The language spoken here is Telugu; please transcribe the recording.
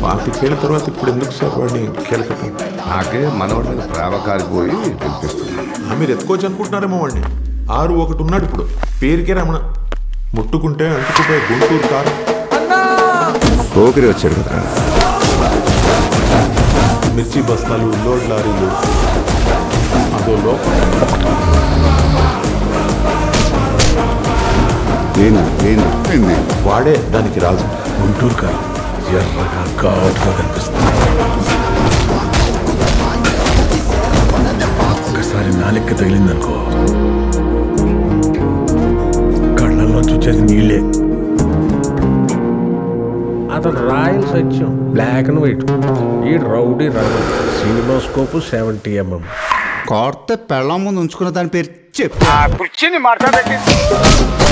పాతికేళ్ళ తర్వాత ఇప్పుడు ఎందుకు సార్ వాడిని కీలకటం నాకే మనవాడి మీద ప్రేమ కారిపోయి పిలిపిస్తుంది ఆ, మీరు ఎత్తుకోవచ్చు అనుకుంటున్నారేమో వాడిని ఆరు ఒకటి ఉన్నాడు ఇప్పుడు పేరుకే రమణ ముట్టుకుంటే అంటుకుపోయే గుంటూరు కారు పోకిరి వచ్చాడు కదా మిర్చి బస్తాలు లోడ్ లారీలు అదో లోపం నేను నేను ఏంది వాడే దానికి రాజు గుంటూరు కారు ఎర్రగా ఘాటుగా కనిపిస్తుంది ఒక్కసారి నాలెక్క తగిలిందనుకో కళ్ళల్లోంచి వచ్చేది నీళ్ళే అతను రాయల్ సత్యం బ్లాక్ అండ్ వైట్ ఈ rowdy rowdy cinema scope seventy MM కోర్త పెళ్ళం ముందు ఉంచుకున్న దాని పేరు చెప్పు కుర్చీని మాట్లాడండి